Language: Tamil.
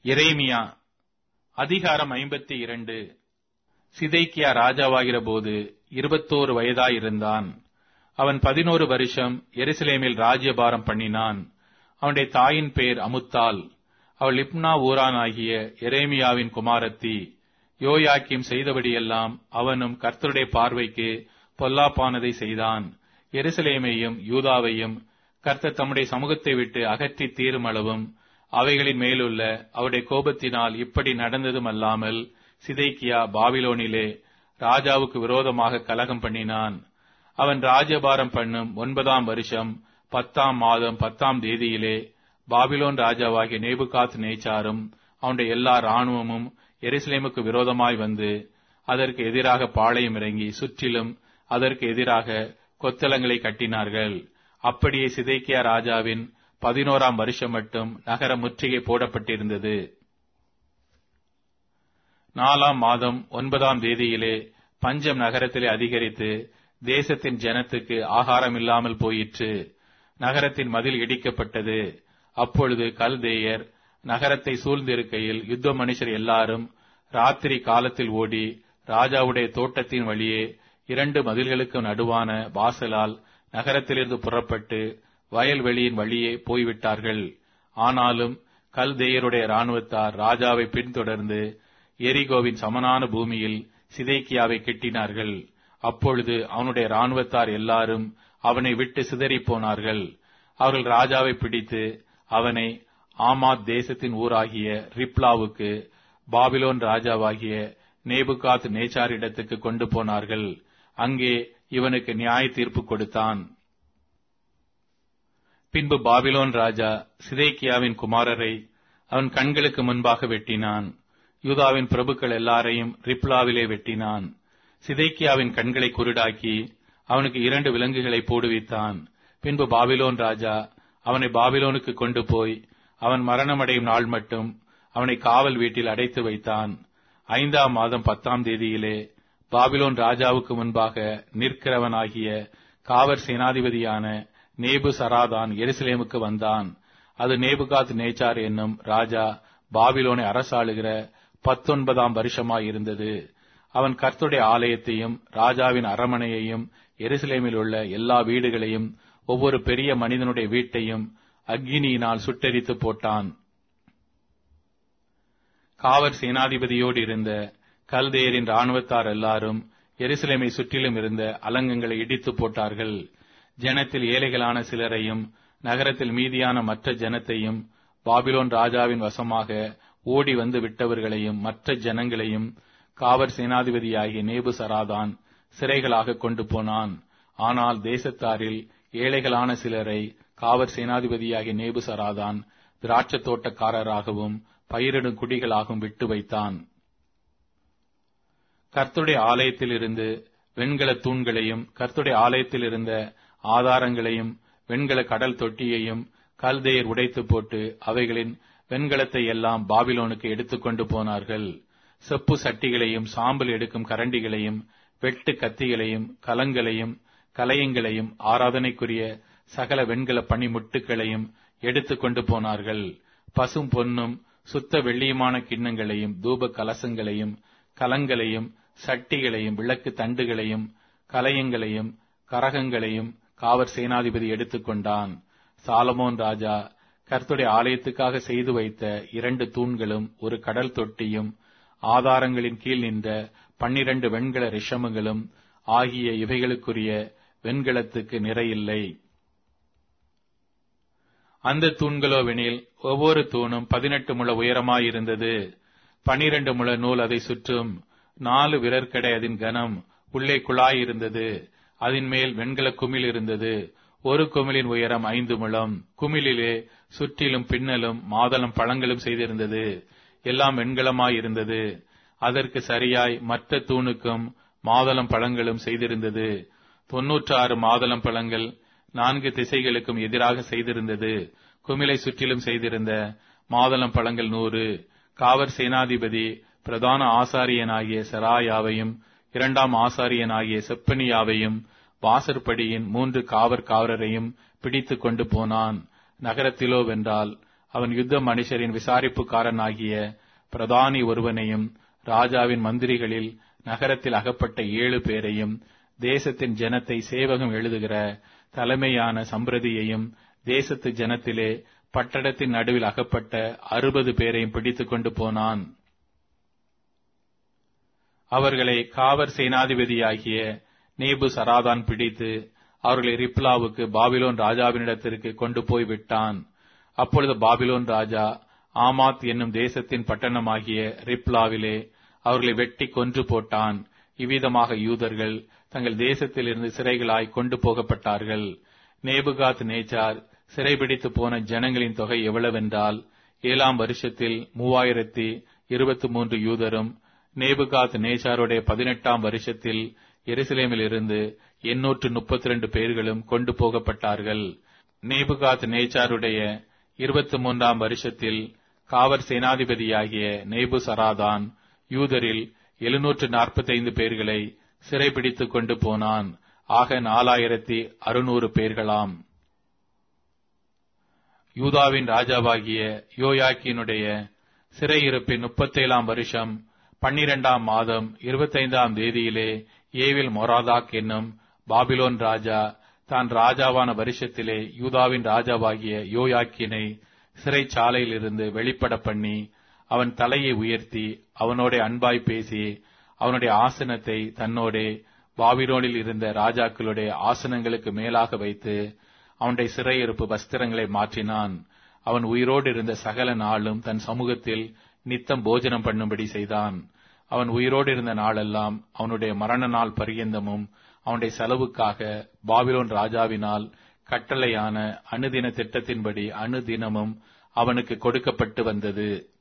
எரேமியா அதிகாரம் ஐம்பத்தி இரண்டு சிதைக்கியா ராஜாவாகிற போது இருபத்தோரு வயதாயிருந்தான் அவன் பதினோரு வருஷம் எருசலேமில் ராஜ்யபாரம் பண்ணினான் அவனுடைய தாயின் பேர் அமுத்தாள் அவள் லிப்னா ஊரானாகிய எரேமியாவின் குமாரத்தி யோயாக்கிம் செய்தபடியெல்லாம் அவனும் கர்த்தருடைய பார்வைக்கு பொல்லாப்பானதை செய்தான் எருசலேமையும் யூதாவையும் கர்த்தர் தம்முடைய சமூகத்தை விட்டு அகற்றி தீருமளவும் அவைகளின் மேலுள்ள அவருடைய கோபத்தினால் இப்படி நடந்ததும் அல்லாமல் சிதைக்கியா பாபிலோனிலே ராஜாவுக்கு விரோதமாக கலகம் பண்ணினான் அவன் ராஜபாரம் பண்ணும் ஒன்பதாம் வருஷம் பத்தாம் மாதம் பத்தாம் தேதியிலே பாபிலோன் ராஜாவாகிய நேபுகாத் நேச்சாரும் அவனுடைய எல்லா இராணுவமும் எருசலேமுக்கு விரோதமாய் வந்து அதற்கு எதிராக பாளையம் இறங்கி சுற்றிலும் அதற்கு எதிராக கொத்தளங்களை கட்டினார்கள் அப்படியே சிதைக்கியா ராஜாவின் பதினோராம் வருஷம் மட்டும் நகர முற்றுகை போடப்பட்டிருந்தது நாலாம் மாதம் ஒன்பதாம் தேதியிலே பஞ்சம் நகரத்திலே அதிகரித்து தேசத்தின் ஜனத்துக்கு ஆகாரம் இல்லாமல் போயிற்று நகரத்தின் மதில் இடிக்கப்பட்டது அப்பொழுது கல்தேயர் நகரத்தை சூழ்ந்திருக்கையில் யுத்த மனுஷர் எல்லாரும் ராத்திரி காலத்தில் ஓடி ராஜாவுடைய தோட்டத்தின் வழியே இரண்டு மதில்களுக்கு நடுவான வாசலால் நகரத்திலிருந்து புறப்பட்டு வயல்வெளியின் வழியே போய்விட்டார்கள் ஆனாலும் கல்தேயருடைய இராணுவத்தார் ராஜாவை பின்தொடர்ந்து எரிகோவின் சமனான பூமியில் சிதைக்கியாவை கெட்டினார்கள் அப்பொழுது அவனுடைய இராணுவத்தார் எல்லாரும் அவனை விட்டு சிதறிப் போனார்கள் அவர்கள் ராஜாவை பிடித்து அவனை ஆமாத் தேசத்தின் ஊராகிய ரிப்லாவுக்கு பாபிலோன் ராஜாவாகிய நேபுகாத் நேச்சாரிடத்துக்கு கொண்டு போனார்கள் அங்கே இவனுக்கு நியாய தீர்ப்பு கொடுத்தான் பின்பு பாபிலோன் ராஜா சிதைக்கியாவின் குமாரரை அவன் கண்களுக்கு முன்பாக வெட்டினான் யூதாவின் பிரபுக்கள் எல்லாரையும் ரிப்லாவிலே வெட்டினான் சிதைக்கியாவின் கண்களை குருடாக்கி அவனுக்கு இரண்டு விலங்குகளை போடுவித்தான் பின்பு பாபிலோன் ராஜா அவனை பாபிலோனுக்கு கொண்டு போய் அவன் மரணமடையும் நாள் மட்டும் அவனை காவல் வீட்டில் அடைத்து வைத்தான் ஐந்தாம் மாதம் பத்தாம் தேதியிலே பாபிலோன் ராஜாவுக்கு முன்பாக நிற்கிறவனாகிய காவல் சேனாதிபதியான நேபு சராதான் எருசலேமுக்கு வந்தான் அது நேபுகாத் நேச்சார் என்னும் ராஜா பாபிலோனை அரசாளுகிற பத்தொன்பதாம் வருஷமாயிருந்தது அவன் கர்த்துடைய ஆலயத்தையும் ராஜாவின் அரமனையையும் எருசலேமில் உள்ள எல்லா வீடுகளையும் ஒவ்வொரு பெரிய மனிதனுடைய வீட்டையும் அக்னியினால் சுட்டெரித்து போட்டான் காவல் சேனாதிபதியோடு இருந்த கல்தேயரின் ராணுவத்தார் எல்லாரும் எருசலேமை சுற்றிலும் இருந்த அலங்கங்களை இடித்து போட்டார்கள் ஜனத்தில் ஏழைகளான சிலரையும் நகரத்தில் மீதியான மற்ற ஜனத்தையும் பாபிலோன் ராஜாவின் வசமாக ஓடி வந்து விட்டவர்களையும் மற்ற ஜனங்களையும் காவல் சேனாதிபதியாகிய நேபு சராதான் சிறைகளாக கொண்டு போனான் ஆனால் தேசத்தாரில் ஏழைகளான சிலரை காவல் சேனாதிபதியாகிய நேபு சராதான் திராட்சத் தோட்டக்காரராகவும் பயிரிடும் குடிகளாகவும் விட்டு வைத்தான் கர்த்துடைய ஆலயத்தில் இருந்து வெண்கல தூண்களையும் கர்த்துடைய ஆலயத்தில் இருந்த ஆதாரங்களையும் வெண்கல கடல் தொட்டியையும் கல்தேயர் உடைத்து போட்டு அவைகளின் வெண்கலத்தை எல்லாம் பாபிலோனுக்கு எடுத்துக்கொண்டு போனார்கள் செப்பு சட்டிகளையும் சாம்பல் எடுக்கும் கரண்டிகளையும் வெட்டு கத்திகளையும் கலங்களையும் கலையங்களையும் ஆராதனைக்குரிய சகல வெண்கல பனிமுட்டுகளையும் எடுத்துக்கொண்டு போனார்கள் பசும் பொன்னும் சுத்த வெள்ளியுமான கிண்ணங்களையும் தூப கலசங்களையும் கலங்களையும் சட்டிகளையும் விளக்கு தண்டுகளையும் கலையங்களையும் கரகங்களையும் காவற் சேனாதிபதி எடுத்துக்கொண்டான் சாலமோன் ராஜா கர்த்துடைய ஆலயத்துக்காக செய்து வைத்த இரண்டு தூண்களும் ஒரு கடல் தொட்டியும் ஆதாரங்களின் கீழ் நின்ற பன்னிரண்டு வெண்கல ரிஷமுகளும் ஆகிய இவைகளுக்குரிய வெண்கலத்துக்கு நிறையில்லை அந்த தூண்களோவெனில் ஒவ்வொரு தூணும் பதினெட்டு முழ உயரமாயிருந்தது பனிரெண்டு முழ நூல் அதை சுற்றும் நாலு விரற்கடை அதன் கனம் உள்ளே குழாய் இருந்தது அதன் மேல் வெண்கல குமிழ் இருந்தது ஒரு குமிழின் உயரம் ஐந்து முழம் குமிழிலே சுற்றிலும் பின்னலும் மாதளம் பழங்களும் செய்திருந்தது எல்லாம் வெண்கலமாயிருந்தது அதற்கு சரியாய் மற்ற தூணுக்கும் மாதளம் பழங்களும் செய்திருந்தது தொன்னூற்று ஆறு மாதளம் பழங்கள் நான்கு திசைகளுக்கும் எதிராக செய்திருந்தது குமிழை சுற்றிலும் செய்திருந்த மாதளம் பழங்கள் நூறு காவற் சேனாதிபதி பிரதான ஆசாரியனாகிய செராயாவையும் இரண்டாம் ஆசாரியனாகிய செப்பனியாவையும் வாசற்படியின் மூன்று காவற் காவலரையும் பிடித்துக் கொண்டு போனான் நகரத்திலோ வென்றால் அவன் யுத்த மனுஷரின் விசாரிப்புக்காரனாகிய பிரதானி ஒருவனையும் ராஜாவின் மந்திரிகளில் நகரத்தில் அகப்பட்ட ஏழு பேரையும் தேசத்தின் ஜனத்தை சேவகம் எழுதுகிற தலைமையான சம்பிரதியையும் தேசத்து ஜனத்திலே பட்டணத்தின் நடுவில் அகப்பட்ட அறுபது பேரையும் பிடித்துக் கொண்டு போனான் அவர்களை காவற் சேனாதிபதியாகிய நேபு சராதான் பிடித்து அவர்களை ரிப்லாவுக்கு பாபிலோன் ராஜாவினிடத்திற்கு கொண்டு போய் விட்டான் அப்பொழுது பாபிலோன் ராஜா ஆமாத் என்னும் தேசத்தின் பட்டணமாகிய ரிப்லாவிலே அவர்களை வெட்டி கொன்று போட்டான் இவ்விதமாக யூதர்கள் தங்கள் தேசத்திலிருந்து சிறைகளாய் கொண்டு போகப்பட்டார்கள் நேபுகாத் நேச்சார் சிறைபிடித்து போன ஜனங்களின் தொகை எவ்வளவென்றால் ஏழாம் வருஷத்தில் மூவாயிரத்தி இருபத்தி மூன்று யூதரும் நேபுகாத் நேச்சாருடைய பதினெட்டாம் வருஷத்தில் எருசலேமில் இருந்து எண்ணூற்று முப்பத்தி ரெண்டு பேர்களும் கொண்டு போகப்பட்டார்கள் நேபுகாத் நேச்சாருடைய இருபத்தி மூன்றாம் வருஷத்தில் காவற் சேனாதிபதியாகிய நேபு சராதான் யூதரில் எழுநூற்று நாற்பத்தைந்து பேர்களை சிறைபிடித்துக் கொண்டு போனான் ஆக நாலாயிரத்தி அறுநூறு பேர்களாம் யூதாவின் ராஜாவாகிய யோயாக்கினுடைய சிறையிருப்பின் முப்பத்தேழாம் வருஷம் பன்னிரெண்டாம் மாதம் இருபத்தைந்தாம் தேதியிலே ஏவில் மொராதாக் என்னும் பாபிலோன் ராஜா தான் ராஜாவான வருஷத்திலே யூதாவின் ராஜாவாகிய யோயாக்கினை சிறைச்சாலையிலிருந்து வெளிப்பட பண்ணி அவன் தலையை உயர்த்தி அவனோட அன்பாய் பேசி அவனுடைய ஆசனத்தை தன்னோடே பாபிலோனில் இருந்த ராஜாக்களுடைய ஆசனங்களுக்கு மேலாக வைத்து அவனுடைய சிறையிருப்பு வஸ்திரங்களை மாற்றினான் அவன் உயிரோடு இருந்த சகல நாளும் தன் சமூகத்தில் நித்தம் போஜனம் பண்ணும்படி செய்தான் அவன் உயிரோடு இருந்த நாளெல்லாம் அவனுடைய மரண நாள் பரியந்தமும் அவனுடைய செலவுக்காக பாபிலோன் ராஜாவினால் கட்டளையான அணுதின திட்டத்தின்படி அணுதினமும் அவனுக்கு கொடுக்கப்பட்டு வந்தது